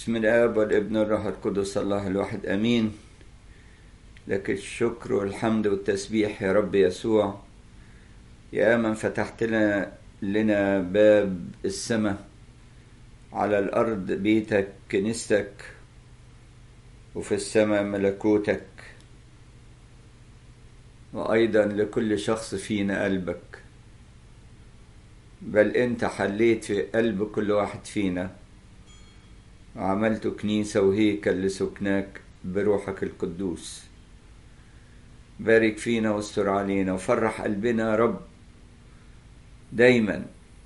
بسم الآب والابن والروح القدس الله الواحد أمين لك الشكر والحمد والتسبيح يا رب يسوع يا من فتحت لنا لنا باب السماء على الأرض بيتك كنيستك وفي السماء ملكوتك وأيضا لكل شخص فينا قلبك بل أنت حليت في قلب كل واحد فينا وعملت كنيسة وهيكل لسكناك بروحك القدوس بارك فينا واستر علينا وفرح قلبنا يا رب دايما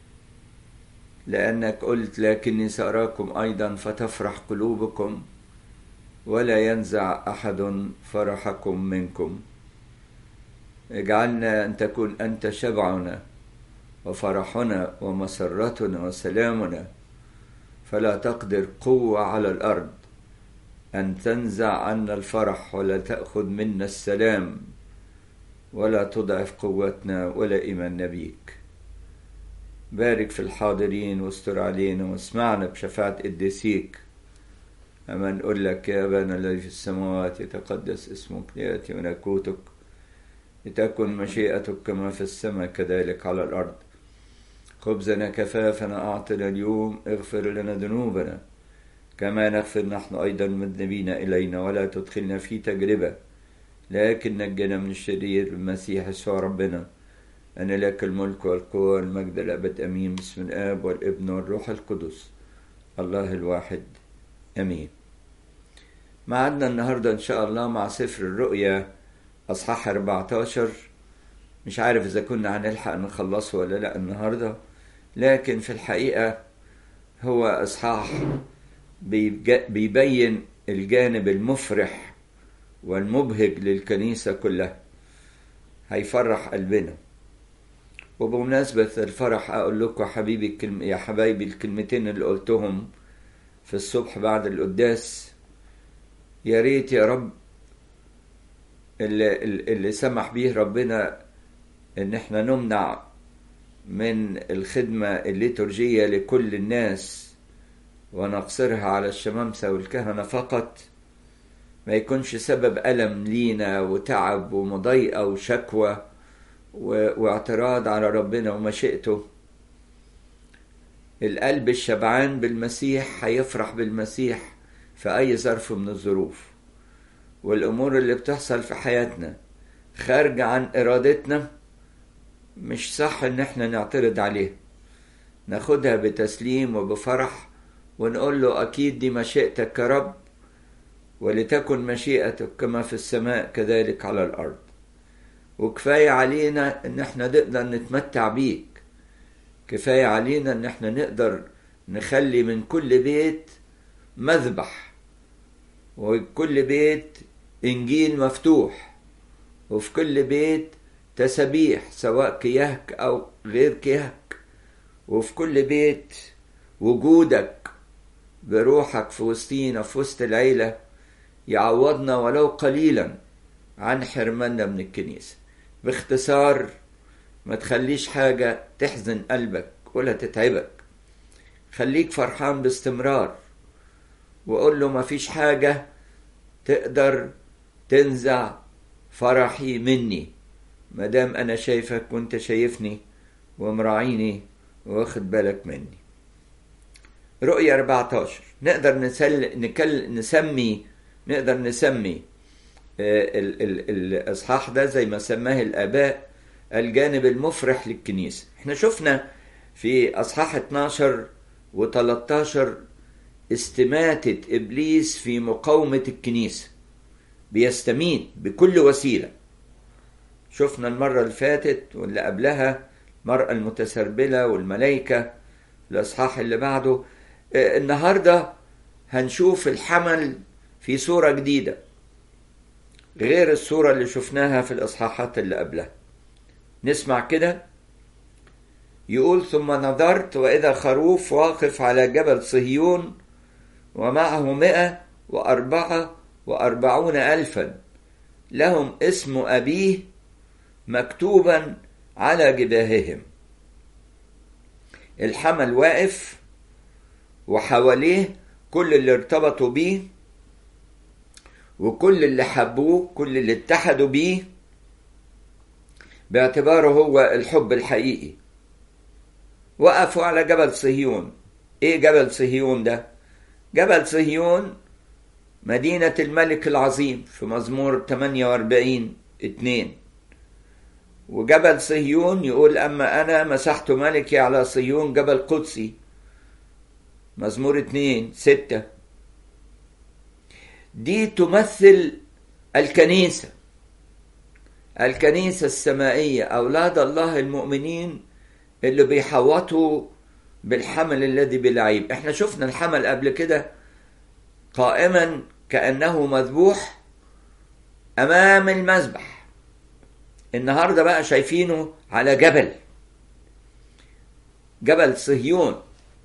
لأنك قلت لكني سأراكم أيضا فتفرح قلوبكم ولا ينزع أحد فرحكم منكم اجعلنا أن تكون أنت شبعنا وفرحنا ومسرتنا وسلامنا فلا تقدر قوة على الأرض أن تنزع عنا الفرح ولا تأخذ منا السلام ولا تضعف قوتنا ولا إيماننا بيك بارك في الحاضرين واستر علينا واسمعنا بشفاعة قديسيك أما نقول لك يا أبانا الذي في السماوات يتقدس اسمك ليأتي ملكوتك لتكن مشيئتك كما في السماء كذلك على الأرض خبزنا كفافنا أعطنا اليوم اغفر لنا ذنوبنا كما نغفر نحن أيضا المذنبين إلينا ولا تدخلنا في تجربة لكن نجنا من الشرير المسيح يسوع ربنا أنا لك الملك والقوة والمجد الأبد أمين بسم الآب والابن والروح القدس الله الواحد أمين معدنا النهاردة إن شاء الله مع سفر الرؤيا أصحاح 14 مش عارف إذا كنا هنلحق نخلصه ولا لأ النهاردة لكن في الحقيقة هو إصحاح بيبين الجانب المفرح والمبهج للكنيسة كلها هيفرح قلبنا وبمناسبة الفرح أقول لكم حبيبي الكلم... يا حبايبي الكلمتين اللي قلتهم في الصبح بعد القداس يا ريت يا رب اللي, اللي سمح بيه ربنا ان احنا نمنع من الخدمة الليتورجية لكل الناس ونقصرها على الشمامسة والكهنة فقط ما يكونش سبب ألم لينا وتعب ومضايقة وشكوى واعتراض على ربنا ومشيئته القلب الشبعان بالمسيح هيفرح بالمسيح في أي ظرف من الظروف والأمور اللي بتحصل في حياتنا خارجة عن إرادتنا مش صح إن احنا نعترض عليها ناخدها بتسليم وبفرح ونقول له أكيد دي مشيئتك يا رب ولتكن مشيئتك كما في السماء كذلك على الأرض وكفاية علينا إن احنا نقدر نتمتع بيك كفاية علينا إن احنا نقدر نخلي من كل بيت مذبح وكل بيت إنجيل مفتوح وفي كل بيت تسبيح سواء كيهك أو غير كيهك وفي كل بيت وجودك بروحك في وسطينا في وسط العيلة يعوضنا ولو قليلا عن حرماننا من الكنيسة باختصار ما تخليش حاجة تحزن قلبك ولا تتعبك خليك فرحان باستمرار وقول له ما فيش حاجة تقدر تنزع فرحي مني مادام أنا شايفك وأنت شايفني ومراعيني واخد بالك مني رؤية 14 نقدر نسل نكل نسمي نقدر نسمي ال ال الإصحاح ده زي ما سماه الآباء الجانب المفرح للكنيسة احنا شفنا في أصحاح 12 و13 استماتة إبليس في مقاومة الكنيسة بيستميت بكل وسيلة شفنا المرة اللي فاتت واللي قبلها المرأة المتسربلة والملائكة الإصحاح اللي بعده النهاردة هنشوف الحمل في صورة جديدة غير الصورة اللي شفناها في الإصحاحات اللي قبلها نسمع كده يقول ثم نظرت وإذا خروف واقف على جبل صهيون ومعه مئة وأربعة وأربعون ألفا لهم اسم أبيه مكتوبا على جباههم الحمل واقف وحواليه كل اللي ارتبطوا بيه وكل اللي حبوه كل اللي اتحدوا بيه باعتباره هو الحب الحقيقي وقفوا على جبل صهيون ايه جبل صهيون ده جبل صهيون مدينة الملك العظيم في مزمور 48 2 وجبل صهيون يقول أما أنا مسحت ملكي على صهيون جبل قدسي مزمور 2 6 دي تمثل الكنيسة الكنيسة السمائية أولاد الله المؤمنين اللي بيحوطوا بالحمل الذي بلعيب احنا شفنا الحمل قبل كده قائما كأنه مذبوح أمام المذبح النهارده بقى شايفينه على جبل جبل صهيون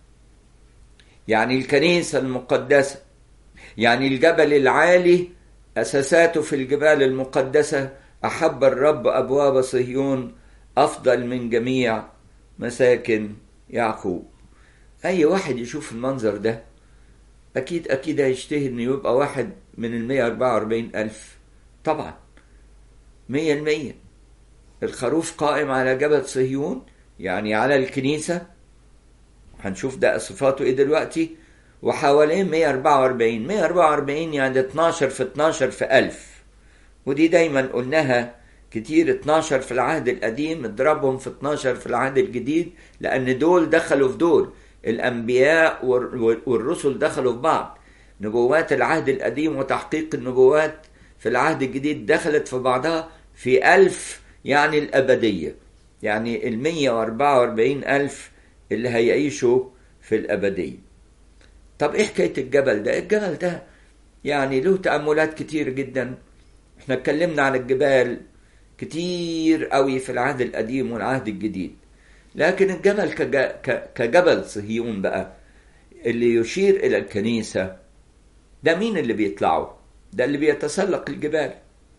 يعني الكنيسة المقدسة يعني الجبل العالي أساساته في الجبال المقدسة أحب الرب أبواب صهيون أفضل من جميع مساكن يعقوب أي واحد يشوف المنظر ده أكيد أكيد هيشتهي إنه يبقى واحد من المية أربعة وأربعين ألف طبعا مية المية الخروف قائم على جبل صهيون يعني على الكنيسة هنشوف ده صفاته ايه دلوقتي وحوالين 144 144 يعني 12 في 12 في 1000 ودي دايما قلناها كتير 12 في العهد القديم اضربهم في 12 في العهد الجديد لأن دول دخلوا في دول الأنبياء والرسل دخلوا في بعض نبوات العهد القديم وتحقيق النبوات في العهد الجديد دخلت في بعضها في ألف يعني الأبدية يعني المية وأربعة وأربعين ألف اللي هيعيشوا في الأبدية طب إيه حكاية الجبل ده الجبل ده يعني له تأملات كتير جدا احنا اتكلمنا عن الجبال كتير قوي في العهد القديم والعهد الجديد لكن الجبل كجبل صهيون بقى اللي يشير إلى الكنيسة ده مين اللي بيطلعوا ده اللي بيتسلق الجبال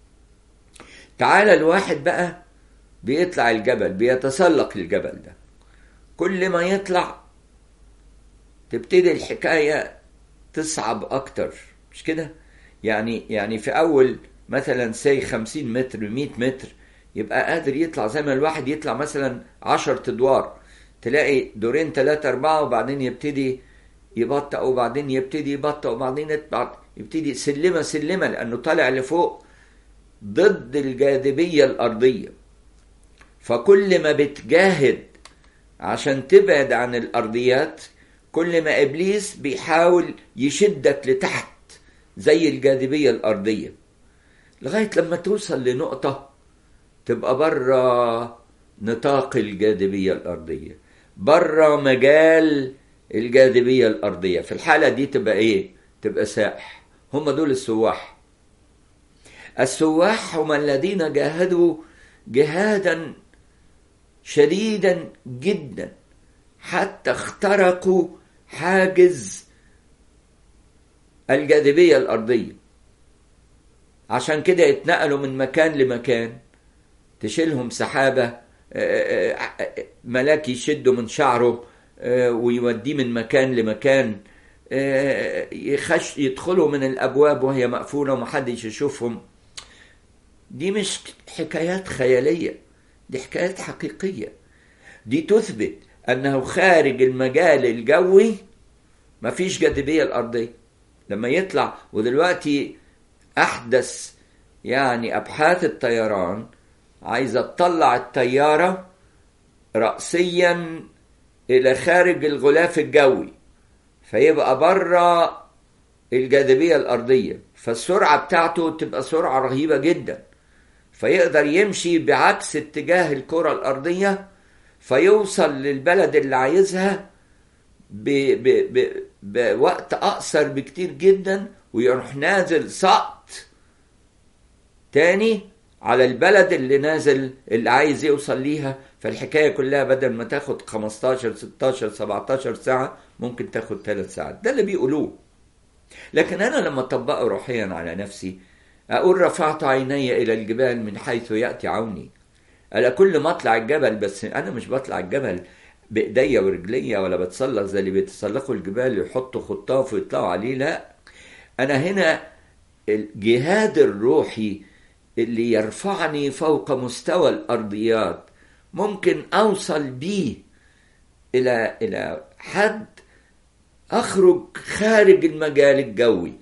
تعال الواحد بقى بيطلع الجبل بيتسلق الجبل ده كل ما يطلع تبتدي الحكاية تصعب أكتر مش كده يعني يعني في أول مثلا سي 50 متر 100 متر يبقى قادر يطلع زي ما الواحد يطلع مثلا 10 ادوار تلاقي دورين ثلاثة أربعة وبعدين يبتدي يبطأ وبعدين يبتدي يبطأ وبعدين يطلع يبتدي سلمة سلمة لأنه طالع لفوق ضد الجاذبية الأرضية فكل ما بتجاهد عشان تبعد عن الأرضيات كل ما إبليس بيحاول يشدك لتحت زي الجاذبية الأرضية لغاية لما توصل لنقطة تبقى بره نطاق الجاذبية الأرضية بره مجال الجاذبية الأرضية في الحالة دي تبقى إيه؟ تبقى سائح هم دول السواح السواح هم الذين جاهدوا جهادا شديدا جدا حتى اخترقوا حاجز الجاذبية الأرضية عشان كده يتنقلوا من مكان لمكان تشيلهم سحابة ملاك يشده من شعره ويوديه من مكان لمكان يخش يدخلوا من الأبواب وهي مقفولة ومحدش يشوفهم دي مش حكايات خيالية دي حكايات حقيقية دي تثبت أنه خارج المجال الجوي مفيش جاذبية الأرضية لما يطلع ودلوقتي أحدث يعني أبحاث الطيران عايزة تطلع الطيارة رأسيا إلى خارج الغلاف الجوي فيبقى بره الجاذبية الأرضية فالسرعة بتاعته تبقى سرعة رهيبة جدا فيقدر يمشي بعكس اتجاه الكرة الأرضية فيوصل للبلد اللي عايزها ب ب ب بوقت أقصر بكتير جدا ويروح نازل سقط تاني على البلد اللي نازل اللي عايز يوصل ليها فالحكاية كلها بدل ما تاخد 15 16 17 ساعة ممكن تاخد 3 ساعات ده اللي بيقولوه لكن أنا لما أطبقه روحيا على نفسي أقول رفعت عيني إلى الجبال من حيث يأتي عوني ألا كل ما أطلع الجبل بس أنا مش بطلع الجبل بايديا ورجليا ولا بتسلق زي اللي بيتسلقوا الجبال يحطوا خطاف ويطلعوا عليه لا انا هنا الجهاد الروحي اللي يرفعني فوق مستوى الارضيات ممكن اوصل بيه الى الى حد اخرج خارج المجال الجوي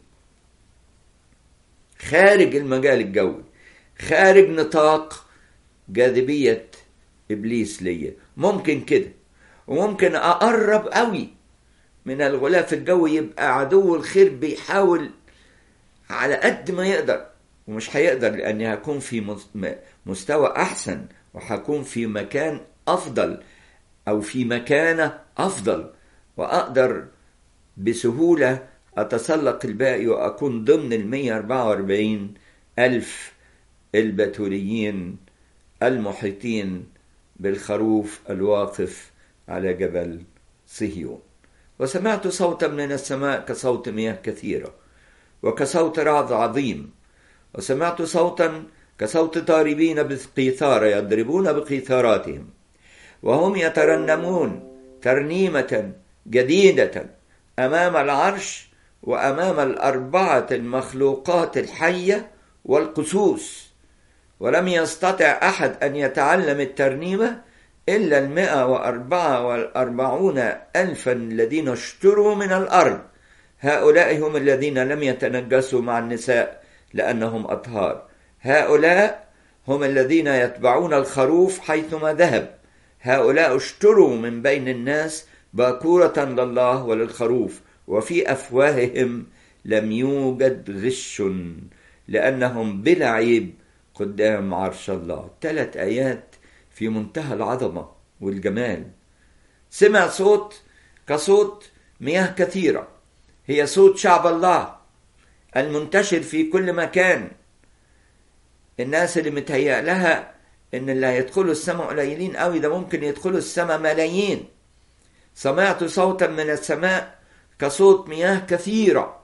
خارج المجال الجوي خارج نطاق جاذبيه ابليس ليا ممكن كده وممكن اقرب قوي من الغلاف الجوي يبقى عدو الخير بيحاول على قد ما يقدر ومش هيقدر لاني هكون في مستوى احسن وهكون في مكان افضل او في مكانه افضل واقدر بسهوله اتسلق الباقي واكون ضمن ال 144 الف البتوليين المحيطين بالخروف الواقف على جبل صهيون وسمعت صوتا من السماء كصوت مياه كثيره وكصوت رعد عظيم وسمعت صوتا كصوت ضاربين بقيثارة يضربون بقيثاراتهم وهم يترنمون ترنيمة جديدة أمام العرش وأمام الأربعة المخلوقات الحية والقسوس ولم يستطع أحد أن يتعلم الترنيمة إلا المئة وأربعة والأربعون ألفا الذين اشتروا من الأرض هؤلاء هم الذين لم يتنجسوا مع النساء لأنهم أطهار هؤلاء هم الذين يتبعون الخروف حيثما ذهب هؤلاء اشتروا من بين الناس باكورة لله وللخروف وفي أفواههم لم يوجد غش لأنهم بلا عيب قدام عرش الله ثلاث آيات في منتهى العظمة والجمال سمع صوت كصوت مياه كثيرة هي صوت شعب الله المنتشر في كل مكان الناس اللي متهيأ لها ان اللي هيدخلوا السماء قليلين قوي ده ممكن يدخلوا السماء ملايين سمعت صوتا من السماء كصوت مياه كثيرة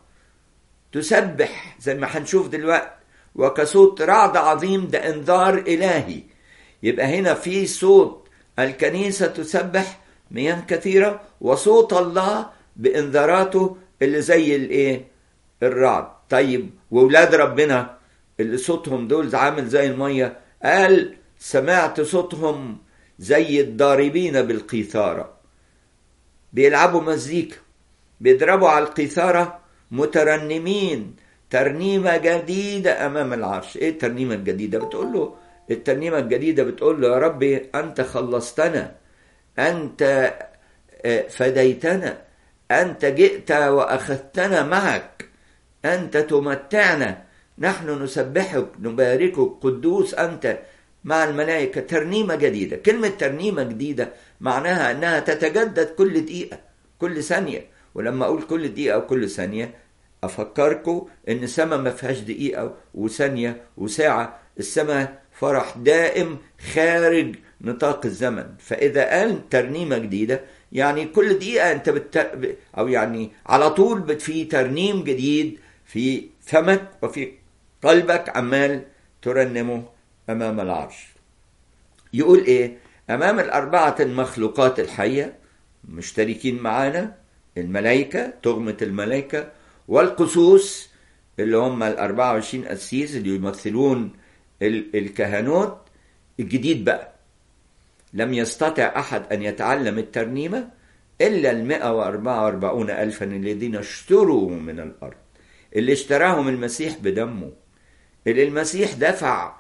تسبح زي ما هنشوف دلوقتي وكصوت رعد عظيم ده انذار إلهي يبقى هنا في صوت الكنيسة تسبح مياه كثيرة وصوت الله بإنذاراته اللي زي الايه الرعد طيب وولاد ربنا اللي صوتهم دول عامل زي المية قال سمعت صوتهم زي الضاربين بالقيثارة بيلعبوا مزيكا بيضربوا على القيثارة مترنمين ترنيمة جديدة أمام العرش إيه الترنيمة الجديدة بتقول له الترنيمة الجديدة بتقول له يا ربي أنت خلصتنا أنت فديتنا أنت جئت وأخذتنا معك أنت تمتعنا نحن نسبحك نباركك قدوس أنت مع الملائكة ترنيمة جديدة كلمة ترنيمة جديدة معناها أنها تتجدد كل دقيقة كل ثانية ولما أقول كل دقيقة وكل ثانية أفكركم إن السماء ما فيهاش دقيقة وثانية وساعة السماء فرح دائم خارج نطاق الزمن فإذا قال ترنيمة جديدة يعني كل دقيقة أنت بت... أو يعني على طول في ترنيم جديد في فمك وفي قلبك عمال ترنمه أمام العرش يقول إيه أمام الأربعة المخلوقات الحية مشتركين معانا الملائكة تغمة الملائكة والقسوس اللي هم ال 24 قسيس اللي يمثلون الكهنوت الجديد بقى لم يستطع أحد أن يتعلم الترنيمة إلا المئة وأربعة وأربعون ألفا الذين اشتروا من الأرض اللي اشتراهم المسيح بدمه اللي المسيح دفع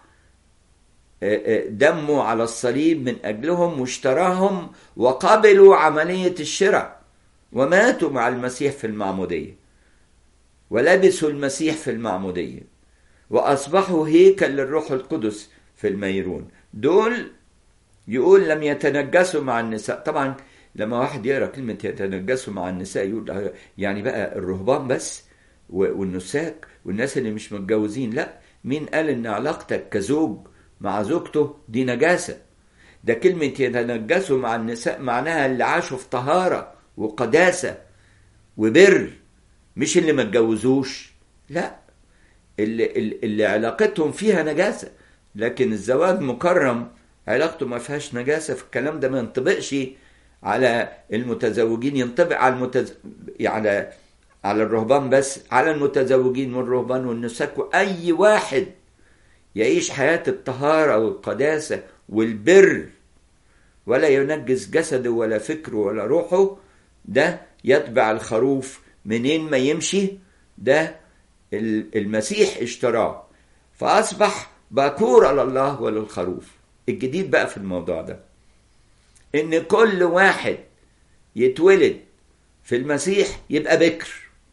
دمه على الصليب من أجلهم واشتراهم وقبلوا عملية الشراء وماتوا مع المسيح في المعمودية ولبسوا المسيح في المعمودية وأصبحوا هيكل للروح القدس في الميرون دول يقول لم يتنجسوا مع النساء طبعا لما واحد يقرا كلمة يتنجسوا مع النساء يقول يعني بقى الرهبان بس والنساك والناس اللي مش متجوزين لا مين قال ان علاقتك كزوج مع زوجته دي نجاسة ده كلمة يتنجسوا مع النساء معناها اللي عاشوا في طهارة وقداسة وبر مش اللي ما اتجوزوش لا اللي, اللي علاقتهم فيها نجاسة لكن الزواج مكرم علاقته ما فيهاش نجاسة في الكلام ده ما ينطبقش على المتزوجين ينطبق على المتز... يعني على الرهبان بس على المتزوجين والرهبان والنساك واي واحد يعيش حياه الطهاره والقداسه والبر ولا ينجس جسده ولا فكره ولا روحه ده يتبع الخروف منين ما يمشي ده المسيح اشتراه فاصبح باكور لله وللخروف الجديد بقى في الموضوع ده ان كل واحد يتولد في المسيح يبقى بكر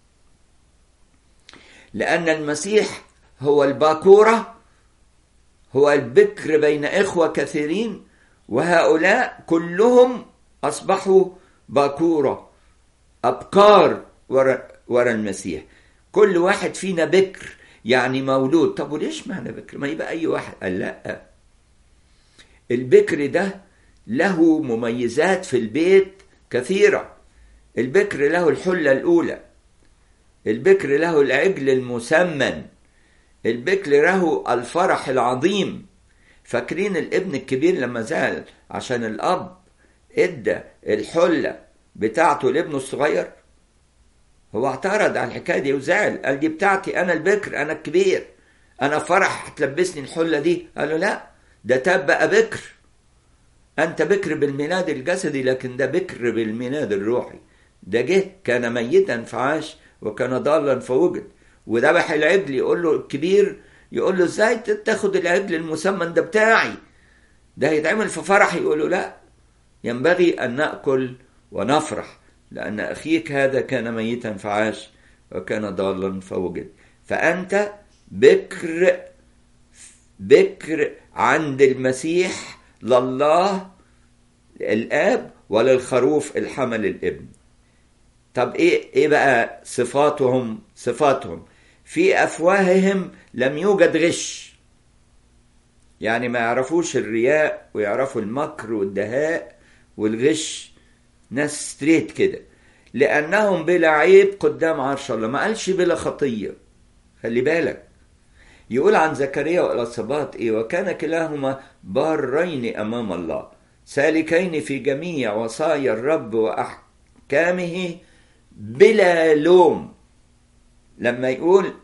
لان المسيح هو الباكوره هو البكر بين اخوه كثيرين وهؤلاء كلهم اصبحوا باكوره ابكار ورا المسيح كل واحد فينا بكر يعني مولود طب وليش معنى بكر ما يبقى اي واحد قال لا البكر ده له مميزات في البيت كثيره البكر له الحله الاولى البكر له العجل المسمن البكر له الفرح العظيم فاكرين الابن الكبير لما زعل عشان الاب ادى الحله بتاعته لابنه الصغير هو اعترض على الحكايه دي وزعل قال دي بتاعتي انا البكر انا الكبير انا فرح هتلبسني الحله دي قال له لا ده تاب بقى بكر انت بكر بالميلاد الجسدي لكن ده بكر بالميلاد الروحي ده جه كان ميتا فعاش وكان ضالا فوجد وذبح العجل يقول له الكبير يقول له ازاي تاخد العجل المسمن ده بتاعي ده هيتعمل في فرح يقول له لا ينبغي ان ناكل ونفرح لأن أخيك هذا كان ميتا فعاش وكان ضالا فوجد فأنت بكر بكر عند المسيح لله الآب وللخروف الحمل الابن طب ايه ايه بقى صفاتهم صفاتهم في افواههم لم يوجد غش يعني ما يعرفوش الرياء ويعرفوا المكر والدهاء والغش ناس ستريت كده لأنهم بلا عيب قدام عرش الله ما قالش بلا خطية خلي بالك يقول عن زكريا والأصباط إيه وكان كلاهما بارين أمام الله سالكين في جميع وصايا الرب وأحكامه بلا لوم لما يقول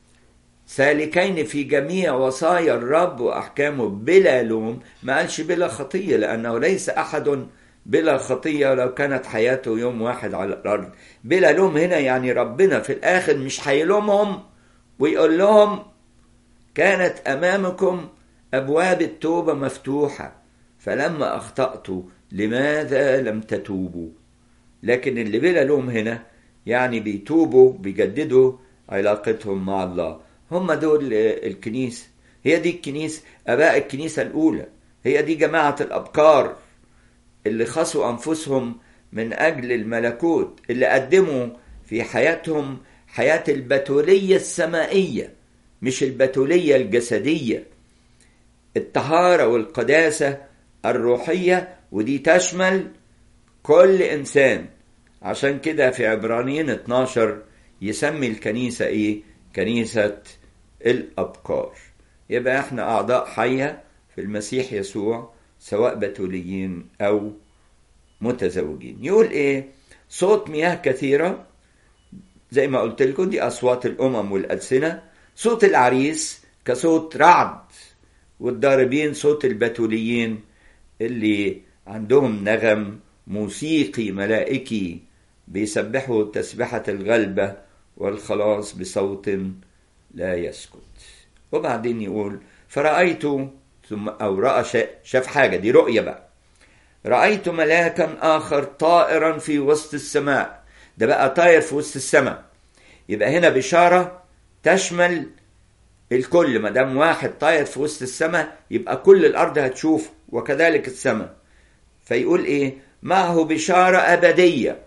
سالكين في جميع وصايا الرب وأحكامه بلا لوم ما قالش بلا خطية لأنه ليس أحد بلا خطية لو كانت حياته يوم واحد على الأرض بلا لوم هنا يعني ربنا في الآخر مش هيلومهم ويقول لهم كانت أمامكم أبواب التوبة مفتوحة فلما أخطأتوا لماذا لم تتوبوا لكن اللي بلا لوم هنا يعني بيتوبوا بيجددوا علاقتهم مع الله هم دول الكنيسة هي دي الكنيسة أباء الكنيسة الأولى هي دي جماعة الأبكار اللي خصوا أنفسهم من أجل الملكوت اللي قدموا في حياتهم حياة البتولية السمائية مش البتولية الجسدية الطهارة والقداسة الروحية ودي تشمل كل إنسان عشان كده في عبرانيين 12 يسمي الكنيسة إيه؟ كنيسة الأبكار يبقى احنا أعضاء حية في المسيح يسوع سواء بتوليين أو متزوجين يقول إيه صوت مياه كثيرة زي ما قلت لكم دي أصوات الأمم والألسنة صوت العريس كصوت رعد والضاربين صوت البتوليين اللي عندهم نغم موسيقي ملائكي بيسبحوا تسبحة الغلبة والخلاص بصوت لا يسكت وبعدين يقول فرأيت ثم أو رأى شاف حاجة دي رؤية بقى رأيت ملاكا آخر طائرا في وسط السماء ده بقى طاير في وسط السماء يبقى هنا بشارة تشمل الكل ما دام واحد طاير في وسط السماء يبقى كل الأرض هتشوفه وكذلك السماء فيقول إيه معه بشارة أبدية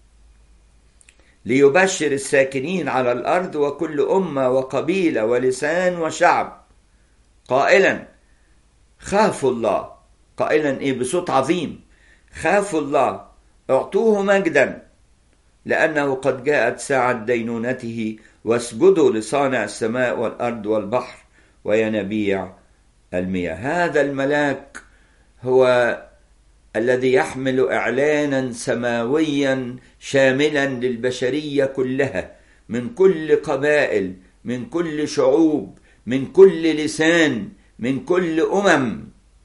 ليبشر الساكنين على الأرض وكل أمة وقبيلة ولسان وشعب قائلا خافوا الله قائلا إيه بصوت عظيم خافوا الله اعطوه مجدا لأنه قد جاءت ساعة دينونته واسجدوا لصانع السماء والأرض والبحر وينابيع المياه هذا الملاك هو الذي يحمل إعلانا سماويا شاملا للبشرية كلها من كل قبائل من كل شعوب من كل لسان من كل أمم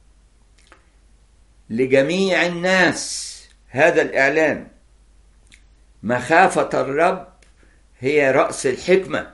لجميع الناس هذا الإعلان مخافة الرب هي رأس الحكمة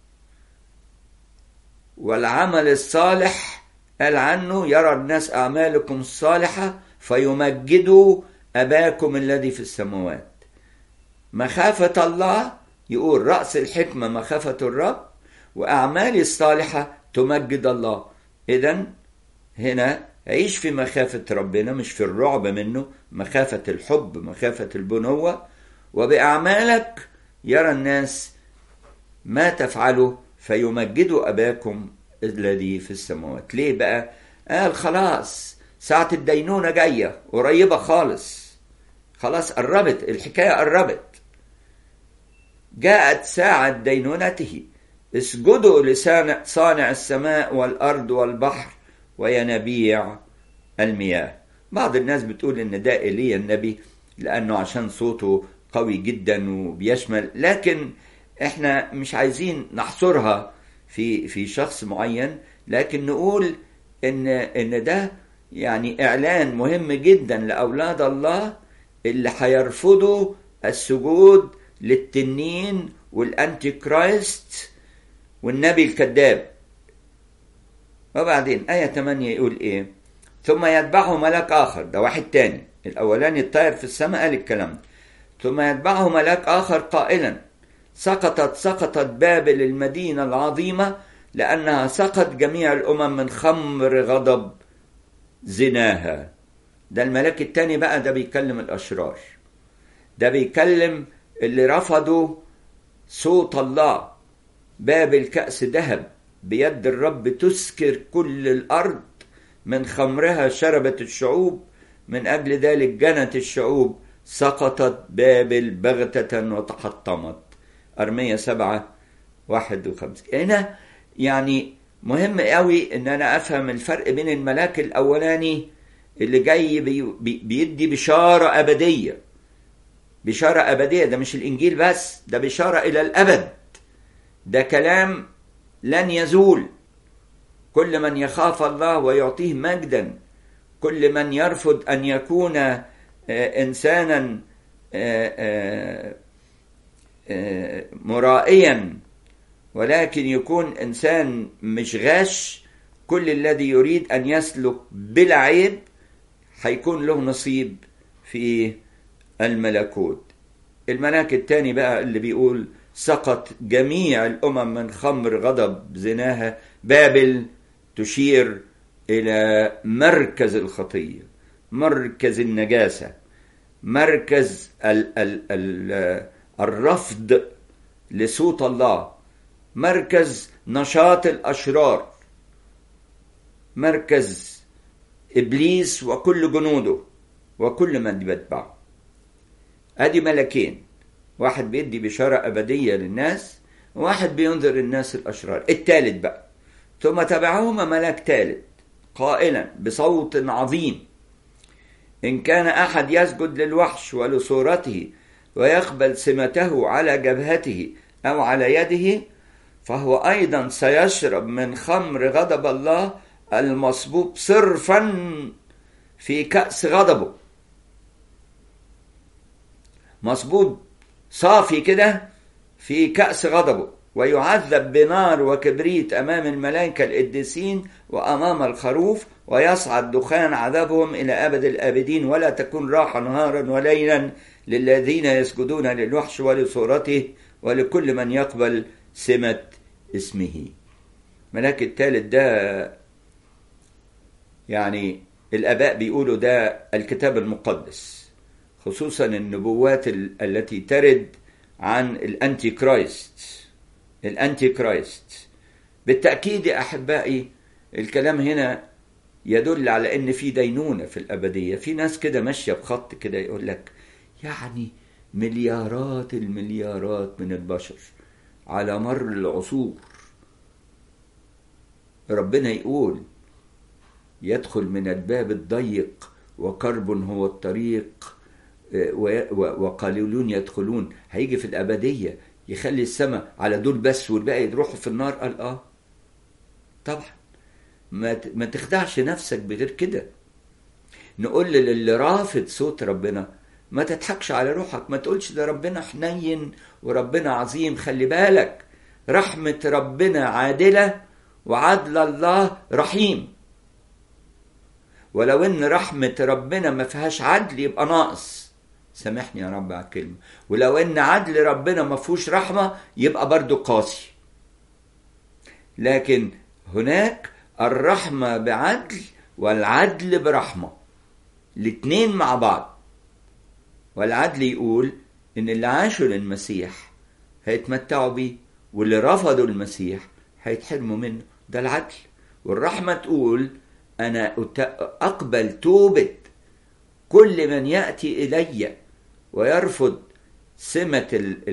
والعمل الصالح قال عنه يرى الناس أعمالكم الصالحة فيمجدوا أباكم الذي في السماوات مخافة الله يقول رأس الحكمة مخافة الرب وأعمالي الصالحة تمجد الله إذا هنا عيش في مخافة ربنا مش في الرعب منه مخافة الحب مخافة البنوة وبأعمالك يرى الناس ما تفعله فيمجدوا أباكم الذي في السماوات ليه بقى قال خلاص ساعة الدينونة جاية قريبة خالص خلاص قربت الحكاية قربت جاءت ساعة دينونته اسجدوا لصانع السماء والأرض والبحر وينابيع المياه بعض الناس بتقول ان ده ايليا النبي لانه عشان صوته قوي جدا وبيشمل لكن احنا مش عايزين نحصرها في في شخص معين لكن نقول ان ان ده يعني اعلان مهم جدا لاولاد الله اللي هيرفضوا السجود للتنين والانتي كرايست والنبي الكذاب وبعدين آية 8 يقول إيه؟ ثم يتبعه ملاك آخر ده واحد تاني الأولاني الطائر في السماء قال الكلام ده ثم يتبعه ملاك آخر قائلا سقطت سقطت بابل المدينة العظيمة لأنها سقط جميع الأمم من خمر غضب زناها ده الملاك التاني بقى ده بيكلم الأشرار ده بيكلم اللي رفضوا صوت الله باب الكأس ذهب بيد الرب تسكر كل الأرض من خمرها شربت الشعوب من أجل ذلك جنت الشعوب سقطت بابل بغتة وتحطمت أرمية سبعة واحد وخمسة هنا يعني مهم قوي ان انا افهم الفرق بين الملاك الاولاني اللي جاي بي بيدي بشارة ابدية بشارة ابدية ده مش الانجيل بس ده بشارة الى الابد ده كلام لن يزول كل من يخاف الله ويعطيه مجدا كل من يرفض ان يكون انسانا مرائيا ولكن يكون انسان مش غاش كل الذي يريد ان يسلك بلا عيب هيكون له نصيب في الملكوت الملاك الثاني بقى اللي بيقول سقط جميع الامم من خمر غضب زناها بابل تشير الى مركز الخطيه مركز النجاسه مركز ال ال ال الرفض لصوت الله مركز نشاط الاشرار مركز ابليس وكل جنوده وكل من بيتبعه ادي ملكين واحد بيدي بشاره ابديه للناس وواحد بينذر الناس الاشرار الثالث بقى ثم تبعهما ملاك ثالث قائلا بصوت عظيم ان كان احد يسجد للوحش ولصورته ويقبل سمته على جبهته او على يده فهو ايضا سيشرب من خمر غضب الله المصبوب صرفا في كأس غضبه مصبوب صافي كده في كأس غضبه ويعذب بنار وكبريت أمام الملائكة القديسين وأمام الخروف ويصعد دخان عذابهم إلى أبد الآبدين ولا تكون راحة نهارا وليلا للذين يسجدون للوحش ولصورته ولكل من يقبل سمة اسمه ملاك الثالث ده يعني الآباء بيقولوا ده الكتاب المقدس خصوصا النبوات التي ترد عن الأنتي كرايست الأنتي كرايست بالتأكيد يا أحبائي الكلام هنا يدل على ان في دينونة في الأبدية في ناس كده ماشية بخط كده يقول لك يعني مليارات المليارات من البشر على مر العصور ربنا يقول يدخل من الباب الضيق وكرب هو الطريق وقليلون يدخلون هيجي في الأبدية يخلي السماء على دول بس والباقي يروحوا في النار قال اه طبعا ما ما تخدعش نفسك بغير كده نقول للي رافض صوت ربنا ما تضحكش على روحك ما تقولش ده ربنا حنين وربنا عظيم خلي بالك رحمة ربنا عادلة وعدل الله رحيم ولو ان رحمة ربنا ما فيهاش عدل يبقى ناقص سامحني يا رب على الكلمة ولو ان عدل ربنا ما فيهوش رحمة يبقى برضو قاسي لكن هناك الرحمة بعدل والعدل برحمة الاتنين مع بعض والعدل يقول ان اللي عاشوا للمسيح هيتمتعوا بيه واللي رفضوا المسيح هيتحرموا منه ده العدل والرحمة تقول أنا أقبل توبة كل من يأتي إلي ويرفض سمة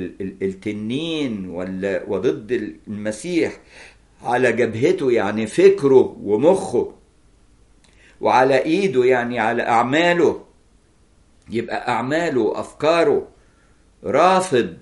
التنين وضد المسيح على جبهته يعني فكره ومخه وعلى ايده يعني على اعماله يبقى اعماله وافكاره رافض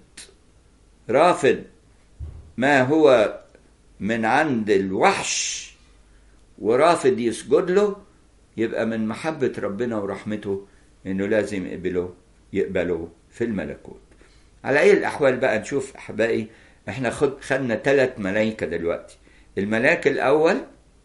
رافض ما هو من عند الوحش ورافض يسجد له يبقى من محبة ربنا ورحمته انه لازم يقبله يقبله في الملكوت على اي الاحوال بقى نشوف احبائي احنا خد خدنا ثلاث ملائكه دلوقتي الملاك الاول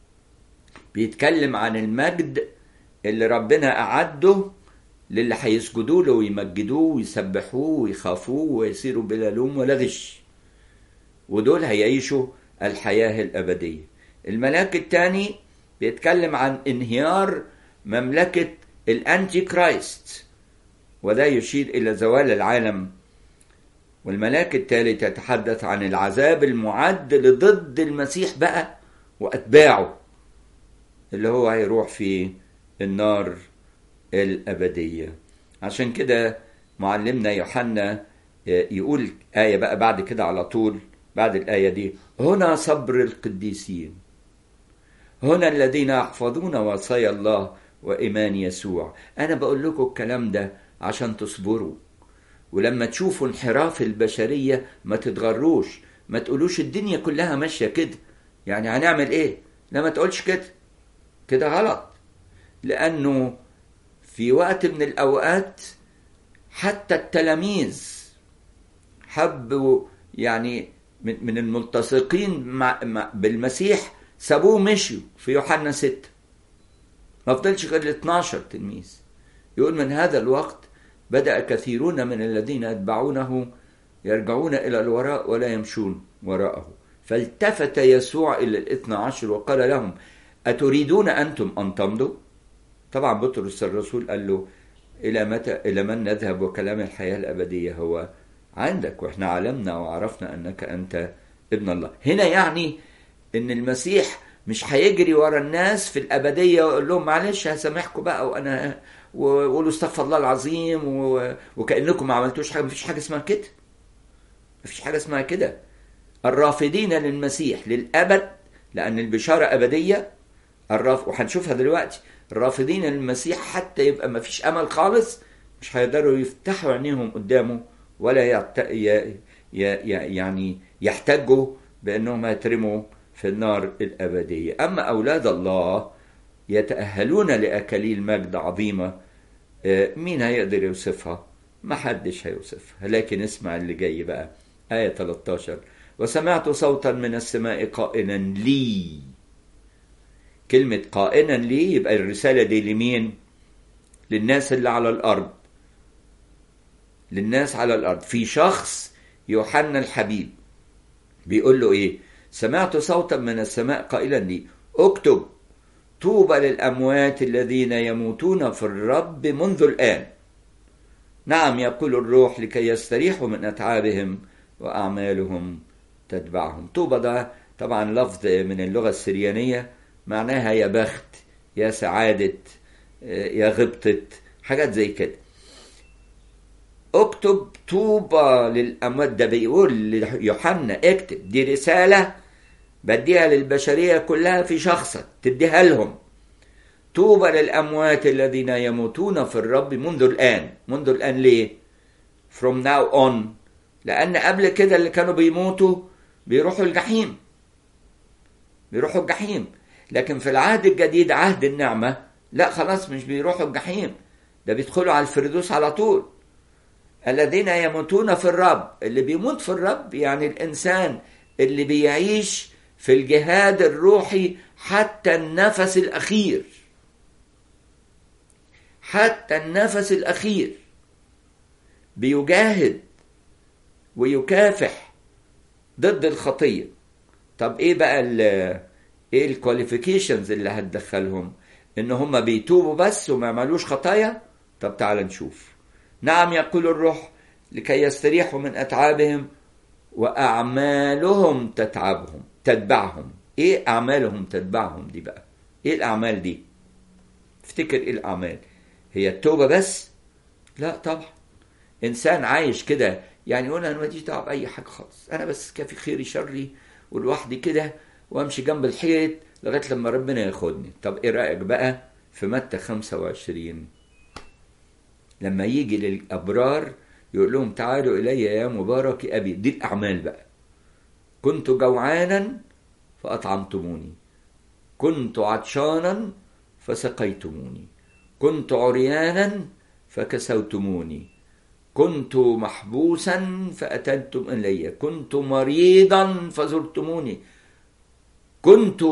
بيتكلم عن المجد اللي ربنا اعده للي هيسجدوا له ويمجدوه ويسبحوه ويخافوه ويصيروا بلا لوم ولا غش ودول هيعيشوا الحياه الابديه الملاك الثاني بيتكلم عن انهيار مملكه الانتي كرايست وده يشير الى زوال العالم والملاك الثالث يتحدث عن العذاب المعد لضد المسيح بقى واتباعه اللي هو هيروح في النار الابديه عشان كده معلمنا يوحنا يقول آية بقى بعد كده على طول بعد الآية دي هنا صبر القديسين هنا الذين يحفظون وصايا الله وإيمان يسوع أنا بقول لكم الكلام ده عشان تصبروا ولما تشوفوا انحراف البشرية ما تتغروش ما تقولوش الدنيا كلها ماشية كده يعني هنعمل ايه لا ما تقولش كده كده غلط لأنه في وقت من الأوقات حتى التلاميذ حبوا يعني من, من الملتصقين مع, مع بالمسيح سابوه مشيوا في يوحنا 6 ما فضلش غير ال 12 تلميذ يقول من هذا الوقت بدأ كثيرون من الذين يتبعونه يرجعون إلى الوراء ولا يمشون وراءه فالتفت يسوع إلى الاثنى عشر وقال لهم أتريدون أنتم أن تمضوا طبعا بطرس الرسول قال له إلى متى إلى من نذهب وكلام الحياة الأبدية هو عندك وإحنا علمنا وعرفنا أنك أنت ابن الله هنا يعني إن المسيح مش هيجري ورا الناس في الأبدية ويقول لهم معلش هسامحكم بقى وأنا وقولوا استغفر الله العظيم و... وكأنكم ما عملتوش حاجة مفيش حاجة اسمها كده مفيش حاجة اسمها كده الرافضين للمسيح للأبد لأن البشارة أبدية الراف... وهنشوفها دلوقتي الرافضين للمسيح حتى يبقى مفيش أمل خالص مش هيقدروا يفتحوا عينيهم قدامه ولا يعت... ي... ي... يعني يحتجوا بأنهم يترموا في النار الأبدية أما أولاد الله يتأهلون لأكاليل مجد عظيمة مين هيقدر يوصفها ما حدش هيوصفها لكن اسمع اللي جاي بقى آية 13 وسمعت صوتا من السماء قائلا لي كلمة قائلا لي يبقى الرسالة دي لمين للناس اللي على الأرض للناس على الأرض في شخص يوحنا الحبيب بيقول له إيه سمعت صوتا من السماء قائلا لي اكتب طوبى للأموات الذين يموتون في الرب منذ الآن نعم يقول الروح لكي يستريحوا من أتعابهم وأعمالهم تتبعهم طوبى ده طبعا لفظ من اللغة السريانية معناها يا بخت يا سعادة يا غبطة حاجات زي كده اكتب طوبى للأموات ده بيقول ليوحنا اكتب دي رسالة بديها للبشرية كلها في شخصك تديها لهم طوبى للأموات الذين يموتون في الرب منذ الآن منذ الآن ليه from now on لأن قبل كده اللي كانوا بيموتوا بيروحوا الجحيم بيروحوا الجحيم لكن في العهد الجديد عهد النعمة لا خلاص مش بيروحوا الجحيم ده بيدخلوا على الفردوس على طول الذين يموتون في الرب اللي بيموت في الرب يعني الإنسان اللي بيعيش في الجهاد الروحي حتى النفس الأخير حتى النفس الأخير بيجاهد ويكافح ضد الخطية طب ايه بقى ال ايه الكواليفيكيشنز اللي هتدخلهم ان هم بيتوبوا بس وما يعملوش خطايا طب تعال نشوف نعم يقول الروح لكي يستريحوا من اتعابهم واعمالهم تتعبهم تتبعهم ايه اعمالهم تتبعهم دي بقى ايه الاعمال دي افتكر ايه الاعمال هي التوبه بس لا طبعا انسان عايش كده يعني يقول انا ماليش دعوه باي حاجه خالص انا بس كافي خيري شري ولوحدي كده وامشي جنب الحيط لغايه لما ربنا ياخدني طب ايه رايك بقى في متى 25 لما يجي للابرار يقول لهم تعالوا الي يا مبارك ابي دي الاعمال بقى كنت جوعانا فاطعمتموني كنت عطشانا فسقيتموني كنت عريانا فكسوتموني كنت محبوسا فأتيتم إلي كنت مريضا فزرتموني كنت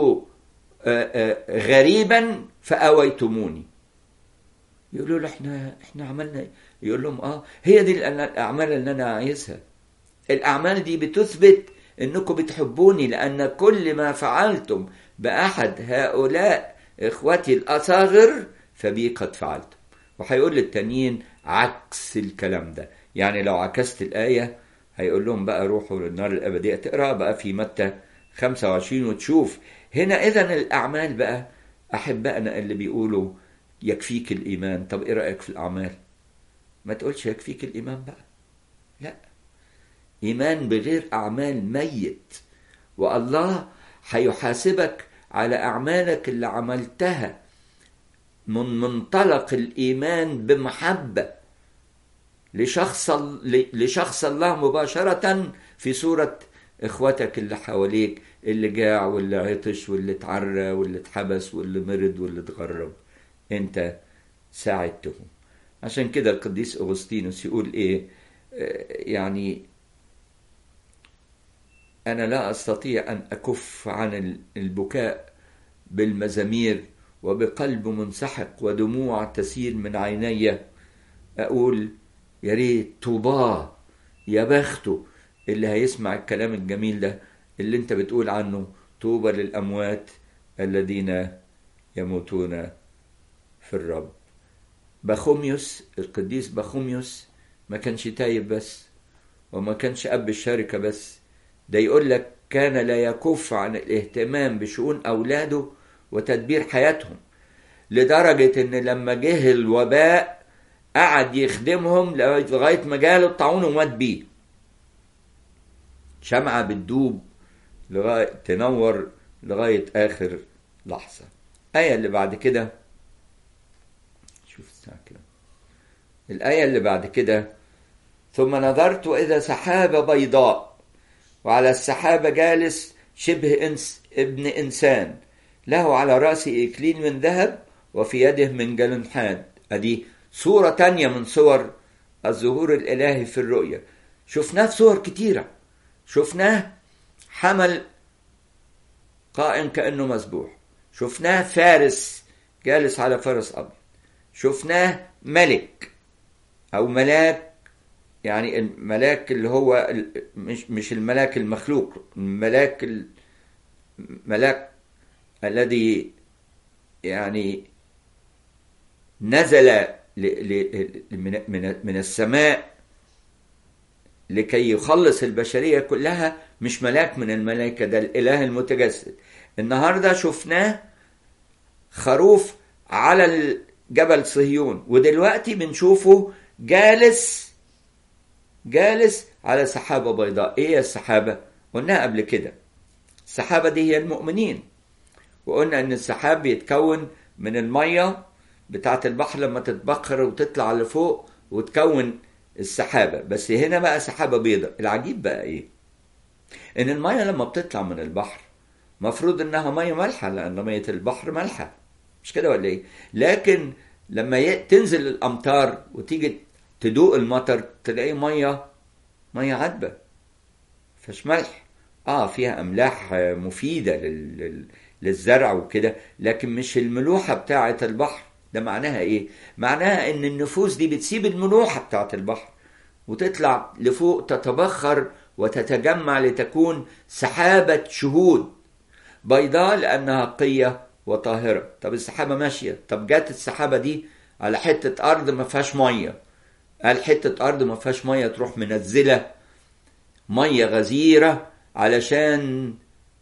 غريبا فأويتموني يقولوا له احنا احنا عملنا يقول لهم اه هي دي الاعمال اللي انا عايزها الاعمال دي بتثبت انكم بتحبوني لان كل ما فعلتم باحد هؤلاء اخوتي الاصاغر فبي قد فعلتم وهيقول للتانيين عكس الكلام ده يعني لو عكست الآية هيقول لهم بقى روحوا للنار الأبدية تقرأ بقى في متى 25 وتشوف هنا إذا الأعمال بقى أحبائنا اللي بيقولوا يكفيك الإيمان طب إيه رأيك في الأعمال ما تقولش يكفيك الإيمان بقى لا إيمان بغير أعمال ميت والله هيحاسبك على أعمالك اللي عملتها من منطلق الإيمان بمحبة لشخص لشخص الله مباشرة في صورة إخوتك اللي حواليك اللي جاع واللي عطش واللي اتعرى واللي اتحبس واللي مرض واللي اتغرب أنت ساعدتهم عشان كده القديس أغسطينوس يقول إيه يعني أنا لا أستطيع أن أكف عن البكاء بالمزامير وبقلب منسحق ودموع تسيل من عيني أقول يا ريت طوباه يا بخته اللي هيسمع الكلام الجميل ده اللي انت بتقول عنه طوبى للأموات الذين يموتون في الرب بخوميوس القديس بخوميوس ما كانش تايب بس وما كانش أب الشركة بس ده يقول لك كان لا يكف عن الاهتمام بشؤون أولاده وتدبير حياتهم لدرجة إن لما جه الوباء قعد يخدمهم لغاية ما جاله الطاعون ومات بيه شمعة بتدوب لغاية تنور لغاية آخر لحظة الآية اللي بعد كده شوف الساعة كده الآية اللي بعد كده ثم نظرت إذا سحابة بيضاء وعلى السحابة جالس شبه إنس ابن إنسان له على رأسه إكليل من ذهب وفي يده منجل حاد أدي صورة تانية من صور الظهور الإلهي في الرؤية شفناه في صور كتيرة شفناه حمل قائم كأنه مذبوح شفناه فارس جالس على فرس أبيض شفناه ملك أو ملاك يعني الملاك اللي هو مش مش الملاك المخلوق الملاك الملاك الذي يعني نزل من السماء لكي يخلص البشريه كلها مش ملاك من الملائكه ده الاله المتجسد النهارده شفناه خروف على جبل صهيون ودلوقتي بنشوفه جالس جالس على سحابه بيضاء ايه السحابه قلناها قبل كده السحابه دي هي المؤمنين وقلنا ان السحاب بيتكون من المية بتاعة البحر لما تتبخر وتطلع لفوق وتكون السحابة بس هنا بقى سحابة بيضاء العجيب بقى ايه ان المية لما بتطلع من البحر مفروض انها مية مالحة لان مية البحر مالحة مش كده ولا ايه لكن لما ي... تنزل الامطار وتيجي تدوق المطر تلاقي مية مية عذبة فش ملح اه فيها املاح مفيدة لل... لل... للزرع وكده لكن مش الملوحة بتاعة البحر ده معناها ايه معناها ان النفوس دي بتسيب الملوحة بتاعة البحر وتطلع لفوق تتبخر وتتجمع لتكون سحابة شهود بيضاء لأنها قية وطاهرة طب السحابة ماشية طب جت السحابة دي على حتة أرض ما فيهاش مية قال حتة أرض ما فيهاش مية تروح منزلة مية غزيرة علشان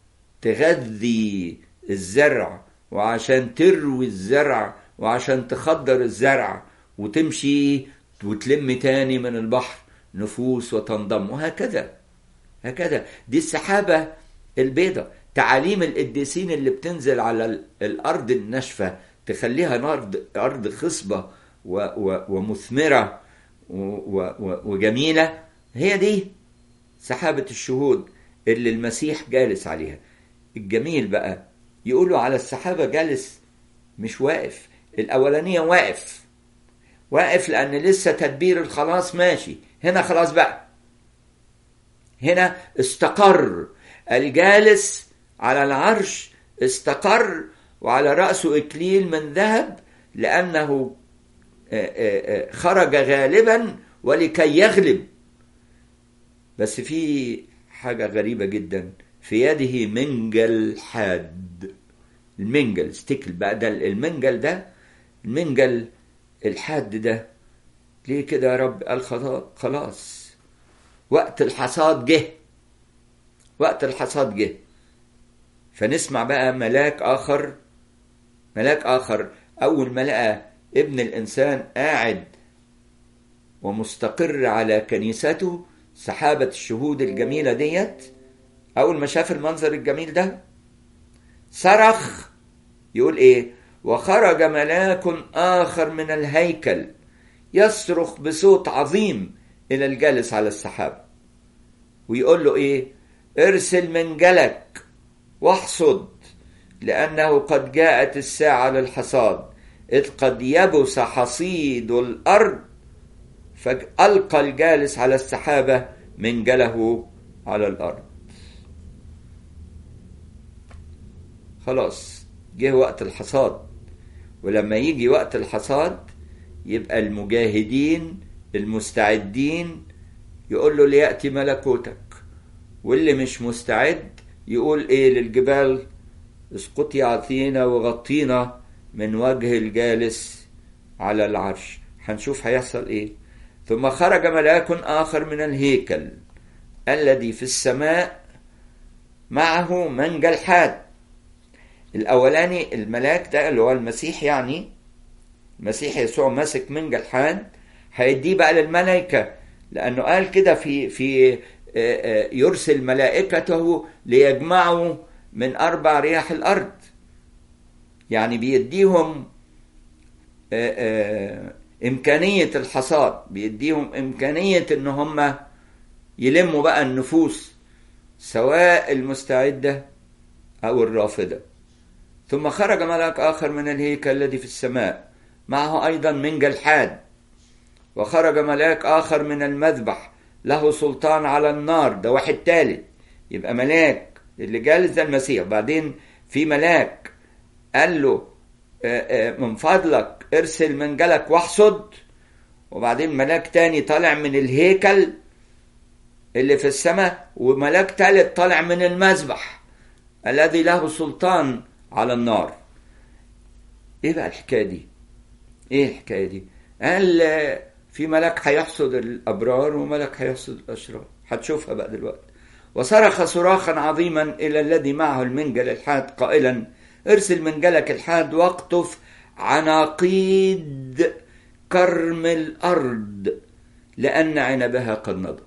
تغذي الزرع وعشان تروي الزرع وعشان تخدر الزرع وتمشي وتلم تاني من البحر نفوس وتنضم وهكذا هكذا دي السحابة البيضة تعاليم القديسين اللي بتنزل على الأرض الناشفة تخليها أرض أرض خصبة و و ومثمرة و و وجميلة هي دي سحابة الشهود اللي المسيح جالس عليها الجميل بقى يقولوا على السحابة جالس مش واقف الأولانية واقف واقف لأن لسه تدبير الخلاص ماشي هنا خلاص بقى هنا استقر الجالس على العرش استقر وعلى رأسه إكليل من ذهب لأنه خرج غالبا ولكي يغلب بس في حاجة غريبة جدا في يده منجل حاد المنجل ستيكل بقى ده المنجل ده المنجل الحاد ده ليه كده يا رب قال خلاص وقت الحصاد جه وقت الحصاد جه فنسمع بقى ملاك آخر ملاك آخر أول ما لقى ابن الإنسان قاعد ومستقر على كنيسته سحابة الشهود الجميلة ديت أول ما شاف المنظر الجميل ده صرخ يقول إيه وخرج ملاك آخر من الهيكل يصرخ بصوت عظيم إلى الجالس على السحاب ويقول له إيه ارسل منجلك واحصد لأنه قد جاءت الساعة للحصاد إذ قد يبس حصيد الأرض فألقى الجالس على السحابة منجله على الأرض خلاص جه وقت الحصاد ولما يجي وقت الحصاد يبقى المجاهدين المستعدين يقول له ليأتي ملكوتك واللي مش مستعد يقول ايه للجبال اسقطي عطينا وغطينا من وجه الجالس على العرش هنشوف هيحصل ايه ثم خرج ملاك آخر من الهيكل الذي في السماء معه منجل حاد الأولاني الملاك ده اللي هو المسيح يعني المسيح يسوع ماسك منجل حاد هيديه بقى للملائكة لأنه قال كده في في يرسل ملائكته ليجمعوا من أربع رياح الأرض يعني بيديهم إمكانية الحصاد بيديهم إمكانية إن هم يلموا بقى النفوس سواء المستعدة أو الرافضة ثم خرج ملاك آخر من الهيكل الذي في السماء معه أيضا منجل حاد وخرج ملاك آخر من المذبح له سلطان على النار ده واحد تالت يبقى ملاك اللي جالس ده المسيح بعدين في ملاك قال له من فضلك ارسل منجلك واحصد وبعدين ملاك تاني طالع من الهيكل اللي في السماء وملاك تالت طالع من المذبح الذي له سلطان على النار ايه بقى الحكايه دي ايه الحكايه دي قال في ملك هيحصد الابرار وملك هيحصد الاشرار هتشوفها بقى دلوقتي وصرخ صراخا عظيما الى الذي معه المنجل الحاد قائلا ارسل منجلك الحاد واقطف عناقيد كرم الارض لان عنبها قد نضج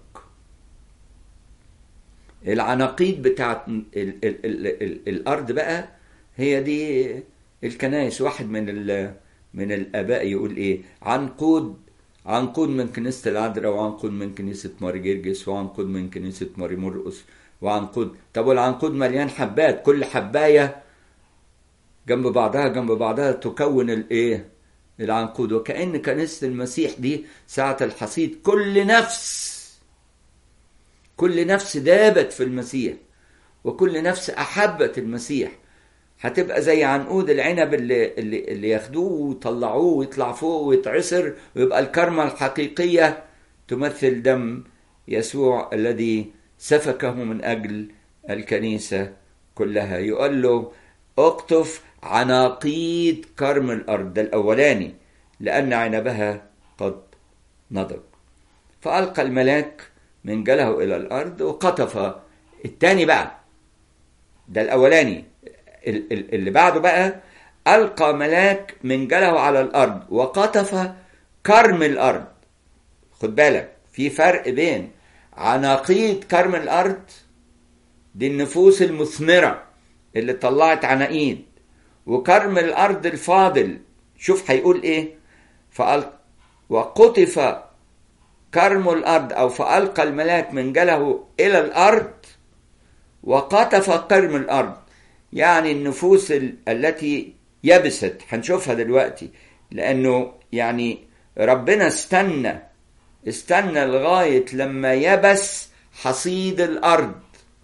العناقيد بتاعت ال ال ال ال الارض بقى هي دي الكنائس واحد من ال من الاباء يقول ايه عنقود عنقود من كنيسه العذراء وعنقود من كنيسه ماري جرجس وعنقود من كنيسه ماري مرقس وعنقود طب والعنقود مليان حبات كل حبايه جنب بعضها جنب بعضها تكون الايه العنقود وكأن كنيسة المسيح دي ساعة الحصيد كل نفس كل نفس دابت في المسيح وكل نفس أحبت المسيح هتبقى زي عنقود العنب اللي, اللي, اللي ياخدوه ويطلعوه ويطلع فوق ويتعصر ويبقى الكرمة الحقيقية تمثل دم يسوع الذي سفكه من أجل الكنيسة كلها يقول له اقطف عناقيد كرم الأرض ده الأولاني لأن عنبها قد نضج فألقى الملاك من جله إلى الأرض وقطف التاني بقى ده الأولاني اللي بعده بقى ألقى ملاك من جله على الأرض وقطف كرم الأرض خد بالك في فرق بين عناقيد كرم الأرض دي النفوس المثمرة اللي طلعت عناقيد وكرم الأرض الفاضل شوف هيقول إيه فألق وقطف كرم الأرض أو فألقى الملاك من جله إلى الأرض وقطف كرم الأرض يعني النفوس التي يبست هنشوفها دلوقتي لأنه يعني ربنا استنى استنى لغاية لما يبس حصيد الأرض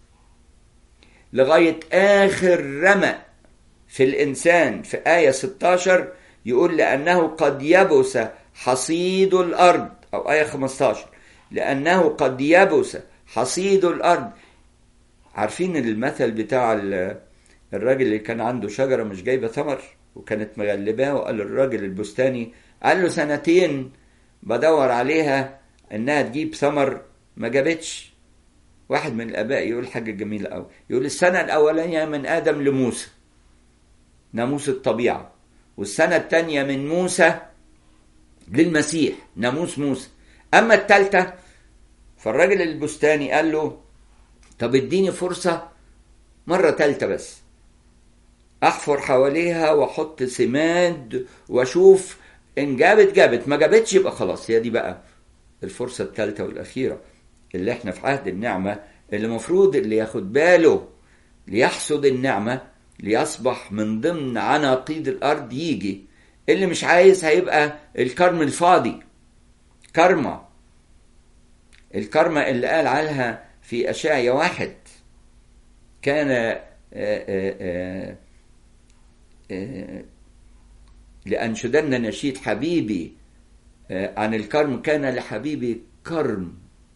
لغاية آخر رمق في الإنسان في آية 16 يقول لأنه قد يبس حصيد الأرض أو آية 15 لأنه قد يبس حصيد الأرض عارفين المثل بتاع الراجل اللي كان عنده شجرة مش جايبة ثمر وكانت مغلباه وقال الراجل البستاني قال له سنتين بدور عليها انها تجيب ثمر ما جابتش واحد من الاباء يقول حاجه جميله قوي يقول السنه الاولانيه من ادم لموسى ناموس الطبيعه والسنه الثانيه من موسى للمسيح ناموس موسى اما الثالثه فالراجل البستاني قال له طب اديني فرصه مره ثالثه بس احفر حواليها واحط سماد واشوف ان جابت جابت ما جابتش يبقى خلاص هي دي بقى الفرصه الثالثه والاخيره اللي احنا في عهد النعمه اللي المفروض اللي ياخد باله ليحصد النعمه ليصبح من ضمن عناقيد الارض يجي اللي مش عايز هيبقى الكرم الفاضي كرمة الكرمة اللي قال عنها في أشعيا واحد كان آآ آآ آآ لأنشدن نشيد حبيبي عن الكرم كان لحبيبي كرم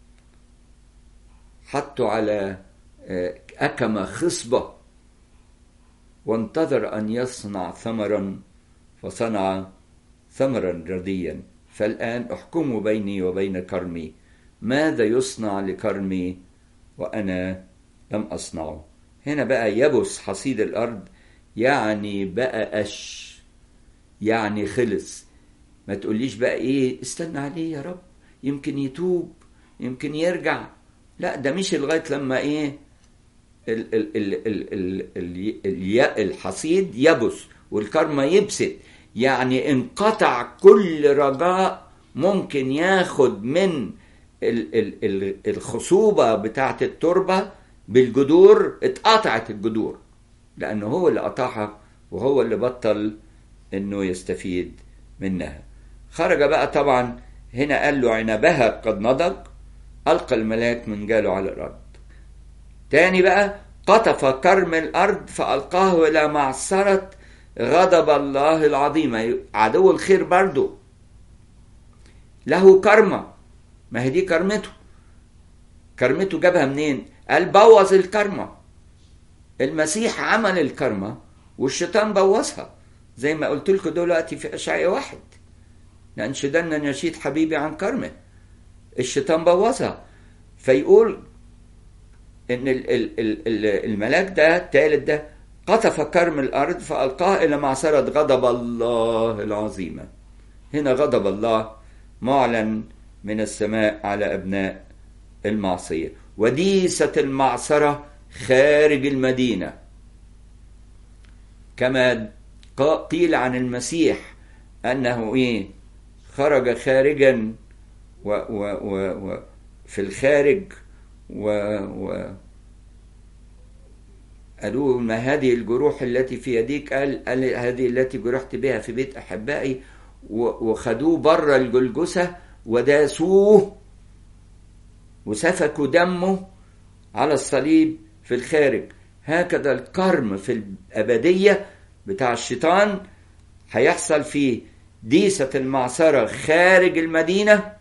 حطوا على أكمة خصبة وانتظر أن يصنع ثمرا فصنع ثمرا رديا فالآن احكموا بيني وبين كرمي ماذا يصنع لكرمي وأنا لم أصنعه هنا بقى يبس حصيد الأرض يعني بقى أش يعني خلص ما تقوليش بقى ايه استنى عليه يا رب يمكن يتوب يمكن يرجع لا ده مش لغايه لما ايه ال ال ال ال ال ال الحصيد يبس والكرمة يبست يعني انقطع كل رجاء ممكن ياخد من ال ال ال الخصوبة بتاعة التربة بالجذور اتقطعت الجذور لأنه هو اللي قطعها وهو اللي بطل انه يستفيد منها خرج بقى طبعا هنا قال له عنبها قد نضج ألقى الملاك من جاله على الأرض تاني بقى قطف كرم الأرض فألقاه إلى معصرة غضب الله العظيمة عدو الخير برضه له كرمة ما هي دي كرمته كرمته جابها منين قال بوظ الكرمة المسيح عمل الكرمة والشيطان بوظها زي ما قلت لكم دلوقتي في أشعياء واحد لأنشدن نشيد حبيبي عن كرمه الشيطان بوظها فيقول ان الملاك ده الثالث ده قطف كرم الارض فالقاه الى معصره غضب الله العظيمه هنا غضب الله معلن من السماء على ابناء المعصيه وديسه المعصره خارج المدينه كما قيل عن المسيح أنه إيه خرج خارجا و و و و في الخارج و, و قالوا ما هذه الجروح التي في يديك قال, قال هذه التي جرحت بها في بيت أحبائي وخدوه بره الجلجسة وداسوه وسفكوا دمه على الصليب في الخارج هكذا الكرم في الأبدية بتاع الشيطان هيحصل في ديسة المعصرة خارج المدينة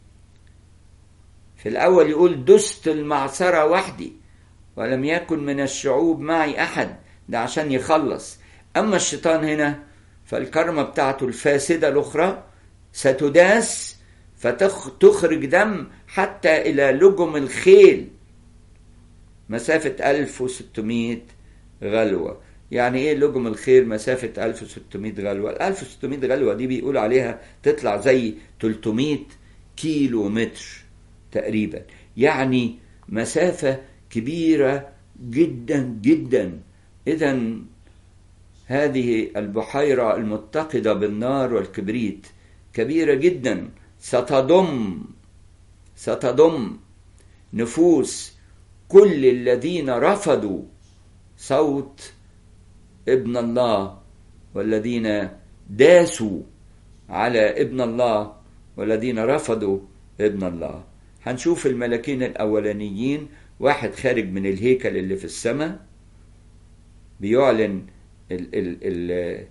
في الأول يقول دست المعصرة وحدي ولم يكن من الشعوب معي أحد ده عشان يخلص أما الشيطان هنا فالكرمة بتاعته الفاسدة الأخرى ستداس فتخرج دم حتى إلى لجم الخيل مسافة 1600 غلوة يعني ايه لجم الخير مسافة 1600 غلوة ال 1600 غلوة دي بيقول عليها تطلع زي 300 كيلو متر تقريبا يعني مسافة كبيرة جدا جدا إذا هذه البحيرة المتقدة بالنار والكبريت كبيرة جدا ستضم ستضم نفوس كل الذين رفضوا صوت ابن الله والذين داسوا على ابن الله والذين رفضوا ابن الله هنشوف الملاكين الأولانيين واحد خارج من الهيكل اللي في السماء بيعلن ال ال ال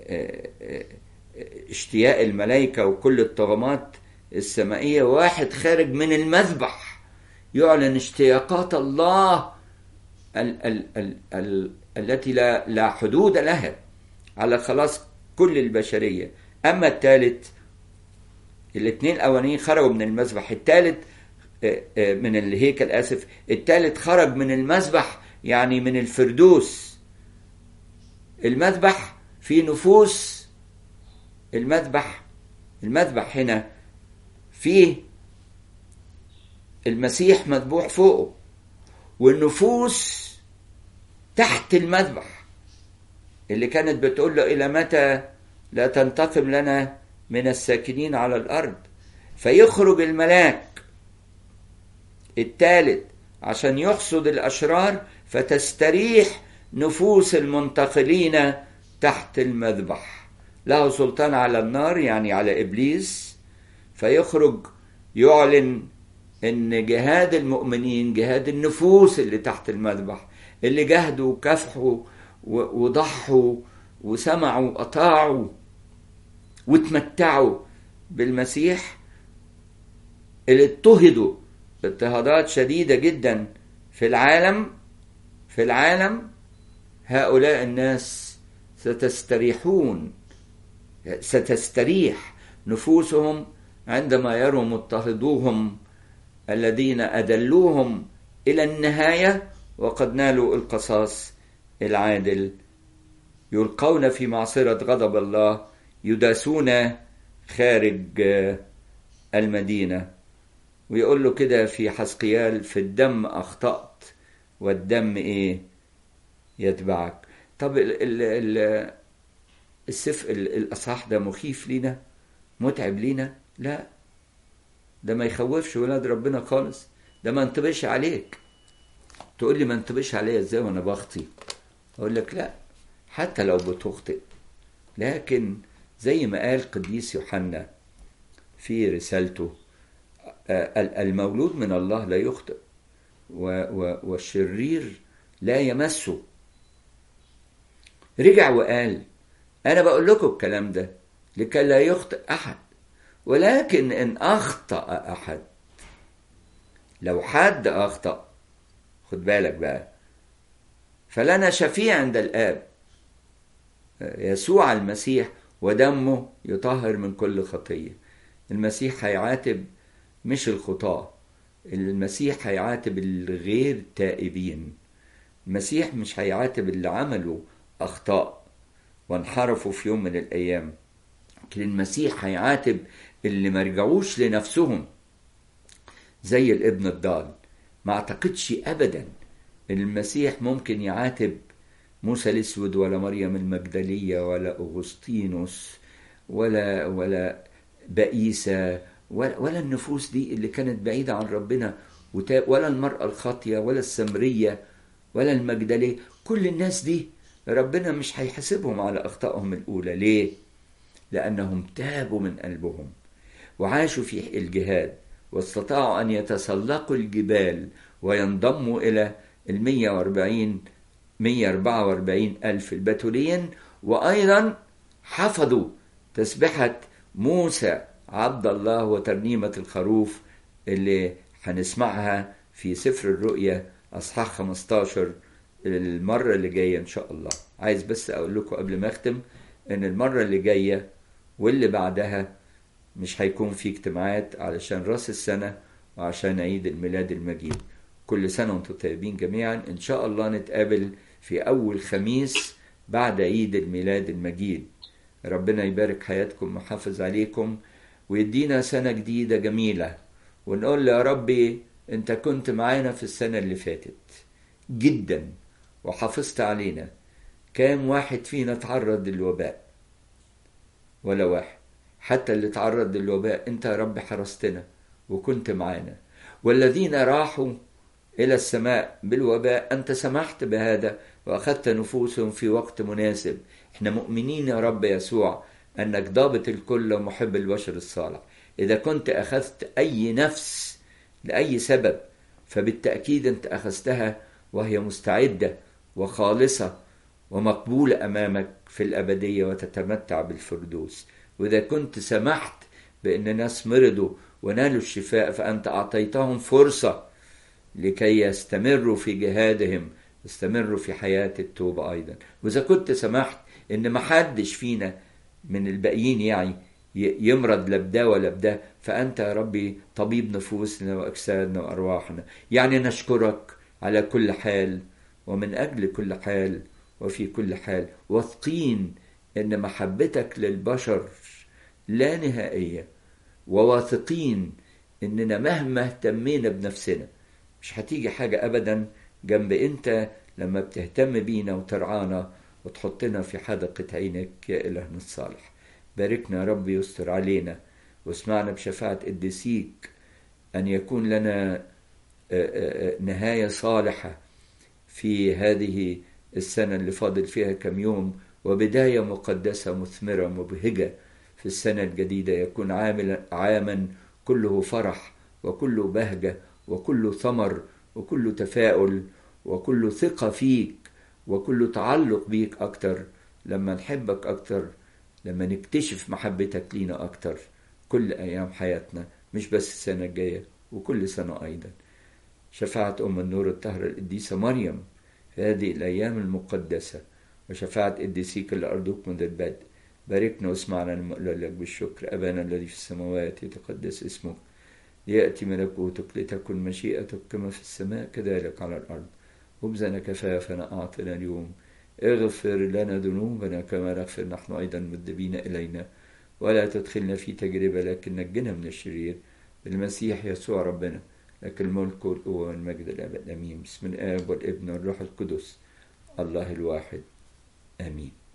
اشتياق الملائكة وكل الطغمات السمائية واحد خارج من المذبح يعلن اشتياقات الله ال ال ال ال التي لا, لا حدود لها على خلاص كل البشرية أما الثالث الاثنين الأولانيين خرجوا من المذبح الثالث من الهيكل آسف الثالث خرج من المذبح يعني من الفردوس المذبح في نفوس المذبح المذبح هنا فيه المسيح مذبوح فوقه والنفوس تحت المذبح اللي كانت بتقول له إلى متى لا تنتقم لنا من الساكنين على الأرض فيخرج الملاك الثالث عشان يحصد الأشرار فتستريح نفوس المنتقلين تحت المذبح له سلطان على النار يعني على إبليس فيخرج يعلن ان جهاد المؤمنين جهاد النفوس اللي تحت المذبح اللي جهدوا وكافحوا وضحوا وسمعوا وأطاعوا وتمتعوا بالمسيح اللي اضطهدوا اضطهادات شديدة جدا في العالم في العالم هؤلاء الناس ستستريحون ستستريح نفوسهم عندما يروا مضطهدوهم الذين أدلوهم إلى النهاية وقد نالوا القصاص العادل يلقون في معصرة غضب الله يداسون خارج المدينة ويقول له كده في حسقيال في الدم أخطأت والدم إيه يتبعك طب ال ال ال السف الأصحاح ده مخيف لينا متعب لينا لا ده ما يخوفش ولاد ربنا خالص ده ما انتبهش عليك تقول لي ما انتبهش عليا ازاي وانا بخطي اقول لك لا حتى لو بتخطئ لكن زي ما قال قديس يوحنا في رسالته المولود من الله لا يخطئ والشرير لا يمسه رجع وقال انا بقول لكم الكلام ده لكي لا يخطئ احد ولكن ان اخطا احد لو حد اخطا خد بالك بقى فلنا شفيع عند الاب يسوع المسيح ودمه يطهر من كل خطيه المسيح هيعاتب مش الخطاه المسيح هيعاتب الغير تائبين المسيح مش هيعاتب اللي عملوا اخطاء وانحرفوا في يوم من الايام لكن المسيح هيعاتب اللي ما رجعوش لنفسهم زي الابن الضال ما اعتقدش ابدا ان المسيح ممكن يعاتب موسى الاسود ولا مريم المجدليه ولا اغسطينوس ولا ولا بئيسه ولا, ولا النفوس دي اللي كانت بعيده عن ربنا ولا المراه الخاطيه ولا السمريه ولا المجدليه كل الناس دي ربنا مش هيحاسبهم على اخطائهم الاولى ليه لانهم تابوا من قلبهم وعاشوا في الجهاد واستطاعوا ان يتسلقوا الجبال وينضموا الى ال 140 144 ألف البتولين وأيضا حفظوا تسبحة موسى عبد الله وترنيمة الخروف اللي هنسمعها في سفر الرؤيا أصحاح 15 المرة اللي جاية إن شاء الله عايز بس أقول لكم قبل ما أختم إن المرة اللي جاية واللي بعدها مش هيكون في اجتماعات علشان راس السنة وعشان عيد الميلاد المجيد كل سنة وانتم طيبين جميعا إن شاء الله نتقابل في أول خميس بعد عيد الميلاد المجيد ربنا يبارك حياتكم ويحافظ عليكم ويدينا سنة جديدة جميلة ونقول يا ربي انت كنت معانا في السنة اللي فاتت جدا وحافظت علينا كام واحد فينا تعرض للوباء ولا واحد حتى اللي تعرض للوباء انت يا رب حرستنا وكنت معانا والذين راحوا إلى السماء بالوباء أنت سمحت بهذا وأخذت نفوسهم في وقت مناسب احنا مؤمنين يا رب يسوع أنك ضابط الكل ومحب البشر الصالح إذا كنت أخذت أي نفس لأي سبب فبالتأكيد أنت أخذتها وهي مستعدة وخالصة ومقبولة أمامك في الأبدية وتتمتع بالفردوس وإذا كنت سمحت بأن ناس مرضوا ونالوا الشفاء فأنت أعطيتهم فرصة لكي يستمروا في جهادهم يستمروا في حياة التوبة أيضا وإذا كنت سمحت إن محدش فينا من الباقيين يعني يمرض لا بده ولا بده فأنت يا ربي طبيب نفوسنا وأجسادنا وأرواحنا يعني نشكرك على كل حال ومن أجل كل حال وفي كل حال واثقين إن محبتك للبشر لا نهائية وواثقين إننا مهما اهتمينا بنفسنا مش هتيجي حاجة أبدا جنب أنت لما بتهتم بينا وترعانا وتحطنا في حدقة عينك يا إلهنا الصالح باركنا يا رب يستر علينا واسمعنا بشفاعة قديسيك أن يكون لنا نهاية صالحة في هذه السنة اللي فاضل فيها كم يوم وبداية مقدسة مثمرة مبهجة في السنة الجديدة يكون عاملا عاما كله فرح وكله بهجة وكله ثمر وكله تفاؤل وكله ثقة فيك وكله تعلق بيك أكتر لما نحبك أكتر لما نكتشف محبتك لينا أكتر كل أيام حياتنا مش بس السنة الجاية وكل سنة أيضا شفاعة أم النور الطاهرة القديسة مريم في هذه الأيام المقدسة وشفاعة قديسيك اللي أرجوك منذ البدء باركنا واسمعنا المقلل لك بالشكر أبانا الذي في السماوات يتقدس اسمك ليأتي ملكوتك لتكن مشيئتك كما في السماء كذلك على الأرض خبزنا كفافنا أعطنا اليوم اغفر لنا ذنوبنا كما نغفر نحن أيضا مذنبين إلينا ولا تدخلنا في تجربة لكن نجنا من الشرير بالمسيح يسوع ربنا لك الملك والقوة والمجد الأبد أمين بسم الآب والابن والروح القدس الله الواحد آمين